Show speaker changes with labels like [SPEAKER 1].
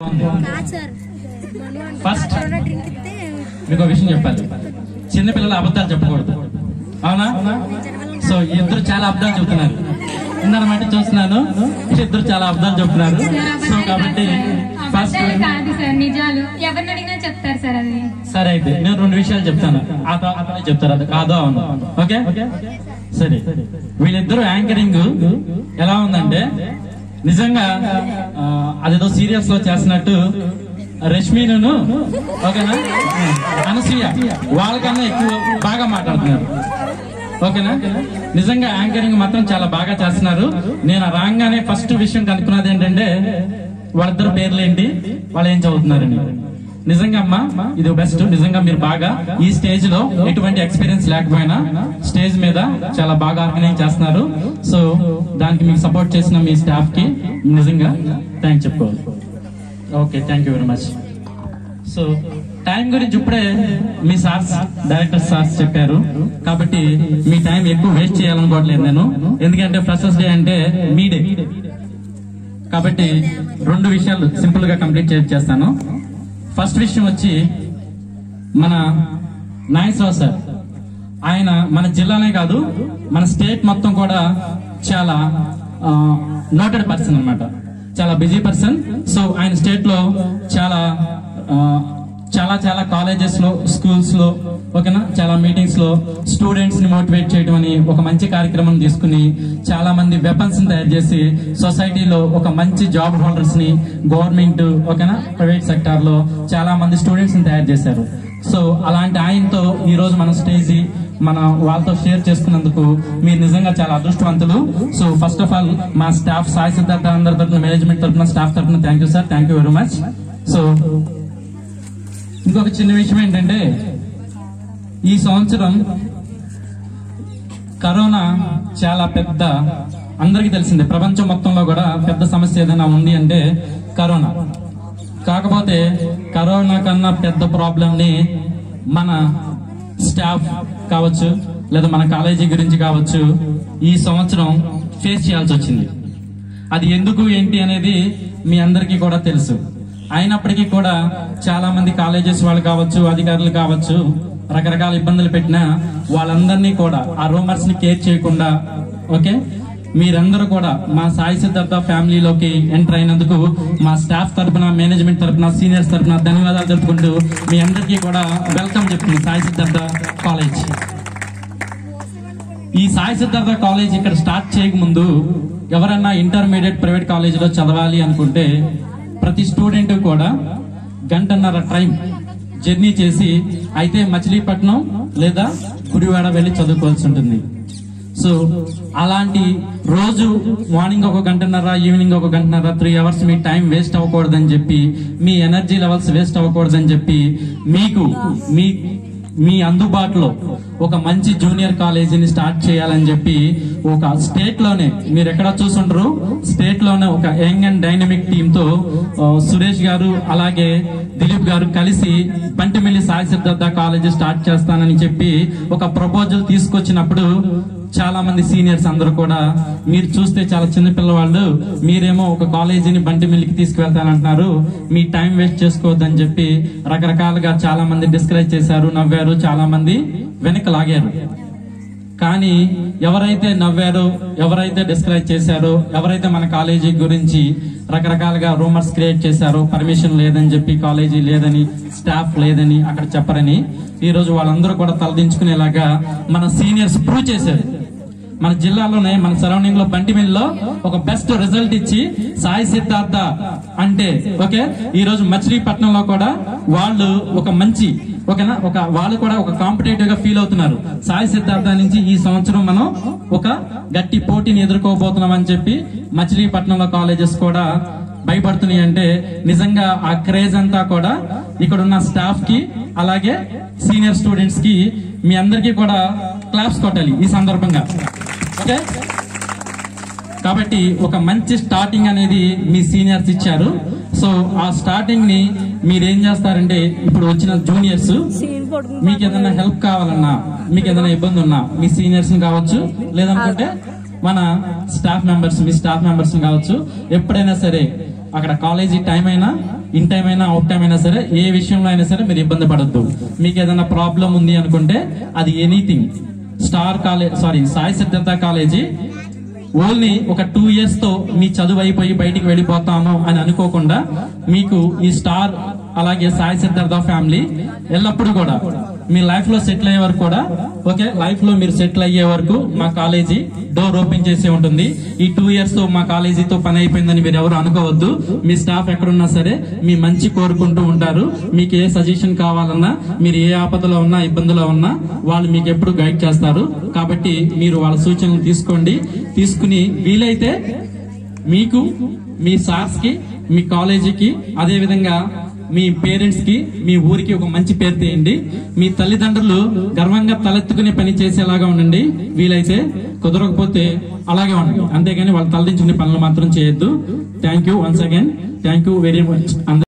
[SPEAKER 1] కాదు sir
[SPEAKER 2] first
[SPEAKER 1] corona drink ఇస్తే
[SPEAKER 2] మీకు ఒక విషయం చెప్పాలి చిన్నపిల్లలు అబద్ధాలు చెప్పకూడదు అవునా సో ఇద్దరు చాలా అబద్ధాలు చెప్తున్నారు ఇందనమాట చూస్తున్నాను ఇద్దరు చాలా అబద్ధాలు చెప్తున్నారు సో కాబట్టి ఫస్ట్
[SPEAKER 3] అబద్ధాలు కాదు సార్ నిజాలు ఎవరిని అడిగినా చెప్తారు సార్ అది
[SPEAKER 2] సరే అయితే నేను రెండు విషయాలు చెప్తాను ఆ తర్వాత అతనే చెప్తారు అది కాదో అవును ఓకే సరే వీళ్ళిద్దరు యాంకరింగ్ ఎలా ఉందంటే నిజంగా ఆ, అదేదో సీరియల్స్ లో చేస్తున్నట్టు రష్మిను ఓకేనా అనసూయ వాళ్ళకన్నా ఎక్కువ బాగా మాట్లాడుతున్నారు ఓకేనా నిజంగా యాంకరింగ్ మాత్రం చాలా బాగా చేస్తున్నారు నేను రాగానే ఫస్ట్ విషయం కనుక్కున్నది ఏంటంటే వాళ్ళిద్దరు పేర్లు ఏంటి వాళ్ళు ఏం చదువుతున్నారని నిజంగా అమ్మా ఇది బెస్ట్ నిజంగా మీరు బాగా ఈ స్టేజ్ లో ఎటువంటి ఎక్స్పీరియన్స్ లేకపోయినా స్టేజ్ మీద చాలా బాగా ఆర్గనైజ్ చేస్తున్నారు సో దానికి మీకు సపోర్ట్ చేసిన మీ స్టాఫ్ కి నిజంగా థ్యాంక్ చెప్పుకోవాలి okay thank you very much so time గురించి ఇప్పుడే మీ సార్స్ డైరెక్టర్ సార్స్ చెప్పారు కాబట్టి మీ టైం ఎక్కువ వేస్ట్ చేయాలనుకోవట్లేదు నేను ఎందుకంటే ఫ్రెషర్స్ డే అంటే మీ డే కాబట్టి రెండు విషయాలు సింపుల్ గా కంప్లీట్ చేస్తాను ఫస్ట్ విషయం వచ్చి మన నాగేశ్వరరావు సార్ ఆయన మన జిల్లానే కాదు మన స్టేట్ మొత్తం కూడా చాలా నోటెడ్ పర్సన్ అన్నమాట చాలా బిజీ పర్సన్ సో ఆయన స్టేట్ లో చాలా ఆ, చాలా చాలా కాలేజెస్ లో స్కూల్స్ లో ఓకేనా చాలా మీటింగ్స్ లో స్టూడెంట్స్ ని మోటివేట్ చేయడం అని ఒక మంచి కార్యక్రమం తీసుకుని చాలా మంది వెపన్స్ ని తయారు చేసి సొసైటీలో ఒక మంచి జాబ్ హోల్డర్స్ ని గవర్నమెంట్ ఓకేనా ప్రైవేట్ సెక్టార్ లో చాలా మంది స్టూడెంట్స్ ని తయారు చేశారు సో అలాంటి ఆయనతో ఈ రోజు మన స్టేజ్ మన వాళ్ళతో షేర్ చేసుకున్నందుకు మీరు నిజంగా చాలా అదృష్టవంతులు సో ఫస్ట్ ఆఫ్ ఆల్ మా స్టాఫ్ సాయి సిద్ధార్థ అందరి తరఫున మేనేజ్మెంట్ తరఫున స్టాఫ్ తరఫున thank you sir thank you very much so ఇంకొక చిన్న విషయం ఏంటంటే ఈ సంవత్సరం కరోనా చాలా పెద్ద అందరికీ తెలిసిందే ప్రపంచం మొత్తంలో కూడా పెద్ద సమస్య ఏదైనా ఉంది అంటే కరోనా కాకపోతే కరోనా కన్నా పెద్ద ప్రాబ్లం ని మన స్టాఫ్ కావచ్చు లేదా మన కాలేజీ గురించి కావచ్చు ఈ సంవత్సరం ఫేస్ చేయాల్సి వచ్చింది అది ఎందుకు ఏంటి అనేది మీ అందరికీ కూడా తెలుసు అయినప్పటికీ కూడా చాలా మంది కాలేజెస్ వాళ్ళు కావచ్చు అధికారులు కావచ్చు రకరకాల ఇబ్బందులు పెట్టినా వాళ్ళందరినీ కూడా ఆ రూమర్స్ ని కేర్ చేయకుండా ఓకే మీరందరూ కూడా మా సాయి సిద్ధార్థ ఫ్యామిలీలోకి ఎంటర్ అయినందుకు మా స్టాఫ్ తరపున మేనేజ్మెంట్ తరపున సీనియర్స్ తరపున ధన్యవాదాలు తెలుపుకుంటూ మీ అందరికీ కూడా వెల్కమ్ చెప్తుంది సాయి సిద్ధార్థ కాలేజ్ ఈ సాయి సిద్ధార్థ కాలేజ్ ఇక్కడ స్టార్ట్ చేయకముందు ఎవరన్నా ఇంటర్మీడియట్ ప్రైవేట్ కాలేజీలో చదవాలి అనుకుంటే ప్రతి స్టూడెంట్ కూడా గంటన్నర టైం జర్నీ చేసి అయితే మచిలీపట్నం లేదా గుడివాడ వెళ్ళి చదువుకోవాల్సి ఉంటుంది సో అలాంటి రోజు మార్నింగ్ ఒక గంటన్నర ఈవినింగ్ ఒక గంటన్నర త్రీ అవర్స్ మీ టైం వేస్ట్ అవ్వకూడదని చెప్పి మీ ఎనర్జీ లెవెల్స్ వేస్ట్ అవ్వకూడదని చెప్పి మీకు మీ మీ అందుబాటులో ఒక మంచి జూనియర్ కాలేజీని స్టార్ట్ చేయాలని చెప్పి ఒక స్టేట్ లోనే మీరు ఎక్కడ చూసుంటారు స్టేట్ లోనే ఒక యంగ్ అండ్ డైనమిక్ టీమ్ తో ఆ, సురేష్ గారు అలాగే దిలీప్ గారు కలిసి పంటిమిల్లి సాయి సిద్ధార్థ కాలేజీ స్టార్ట్ చేస్తానని చెప్పి ఒక ప్రపోజల్ తీసుకొచ్చినప్పుడు చాలా మంది సీనియర్స్ అందరూ కూడా మీరు చూస్తే చాలా చిన్న పిల్లవాళ్ళు మీరేమో ఒక కాలేజీని బంటి మిల్లికి తీసుకువెళ్తానంటున్నారు మీ టైం వేస్ట్ చేసుకోవద్దని చెప్పి రకరకాలుగా చాలా మంది డిస్కరేజ్ చేశారు నవ్వారు చాలా మంది వెనక్కి లాగారు కానీ ఎవరైతే నవ్వారో ఎవరైతే డిస్కరేజ్ చేశారో ఎవరైతే మన కాలేజీ గురించి రకరకాలుగా రూమర్స్ క్రియేట్ చేశారో పర్మిషన్ లేదని చెప్పి కాలేజీ లేదని స్టాఫ్ లేదని అక్కడ చెప్పరని ఈ రోజు వాళ్ళందరూ కూడా తలదించుకునేలాగా మన సీనియర్స్ ప్రూవ్ చేశారు మన జిల్లాలోనే మన సరౌండింగ్ లో బంటిమిల్లో ఒక బెస్ట్ రిజల్ట్ ఇచ్చి సాయి సిద్ధార్థ అంటే ఓకే ఈ రోజు మచిలీపట్నంలో కూడా వాళ్ళు ఒక మంచి ఓకేనా ఒక వాళ్ళు కూడా ఒక కాంపిటేటివ్ గా ఫీల్ అవుతున్నారు సాయి సిద్ధార్థ నుంచి ఈ సంవత్సరం మనం ఒక గట్టి పోటీని ఎదుర్కోబోతున్నాం అని చెప్పి మచిలీపట్నంలో కాలేజెస్ కూడా భయపడుతున్నాయి అంటే నిజంగా ఆ క్రేజ్ అంతా కూడా ఇక్కడ ఉన్న స్టాఫ్ కి అలాగే సీనియర్ స్టూడెంట్స్ కి మీ అందరికీ కూడా క్లాప్స్ కొట్టాలి ఈ సందర్భంగా ఓకే కాబట్టి ఒక మంచి స్టార్టింగ్ అనేది మీ సీనియర్స్ ఇచ్చారు సో ఆ స్టార్టింగ్ ని మీరు ఏం చేస్తారంటే ఇప్పుడు వచ్చిన జూనియర్స్ మీకు ఏదైనా హెల్ప్ కావాలన్నా మీకు ఏదైనా ఇబ్బంది ఉన్నా మీ సీనియర్స్ కావచ్చు లేదనుకుంటే మన స్టాఫ్ మెంబర్స్ మీ స్టాఫ్ మెంబర్స్ కావచ్చు ఎప్పుడైనా సరే అక్కడ కాలేజీ టైం అయినా ఇన్ టైం అయినా అవుట్ టైం అయినా సరే ఏ విషయంలో అయినా సరే మీరు ఇబ్బంది పడద్దు మీకు ఏదైనా ప్రాబ్లం ఉంది అనుకుంటే అది anything star college sorry Sai Siddhartha college only ఒక టూ ఇయర్స్ తో మీ చదువు అయిపోయి బయటికి వెళ్ళిపోతాము అని అనుకోకుండా మీకు ఈ స్టార్ అలాగే సాయి సిద్ధార్థ ఫ్యామిలీ ఎల్లప్పుడూ కూడా మీ లైఫ్ లో సెటిల్ అయ్యే వరకు కూడా ఓకే లైఫ్ లో మీరు సెటిల్ అయ్యే వరకు మా కాలేజీ డోర్ ఓపెన్ చేసి ఉంటుంది ఈ టూ ఇయర్స్ తో మా కాలేజీతో పని అయిపోయిందని మీరు ఎవరు అనుకోవద్దు మీ స్టాఫ్ ఎక్కడున్నా సరే మీ మంచి కోరుకుంటూ ఉంటారు మీకు ఏ సజెషన్ కావాలన్నా మీరు ఏ ఆపదలో ఉన్నా ఇబ్బందిలో ఉన్నా వాళ్ళు మీకు ఎప్పుడు గైడ్ చేస్తారు కాబట్టి మీరు వాళ్ళ సూచనలు తీసుకోండి తీసుకుని వీలైతే మీకు మీ సార్స్ కి మీ కాలేజీకి అదే విధంగా మీ పేరెంట్స్ కి మీ ఊరికి ఒక మంచి పేరు తీయండి మీ తల్లిదండ్రులు గర్వంగా తలెత్తుకునే పని చేసేలాగా ఉండండి వీలైతే కుదరకపోతే అలాగే ఉండండి అంతేగాని వాళ్ళు తలదించుకునే పనులు మాత్రం చేయొద్దు thank you once again thank you very much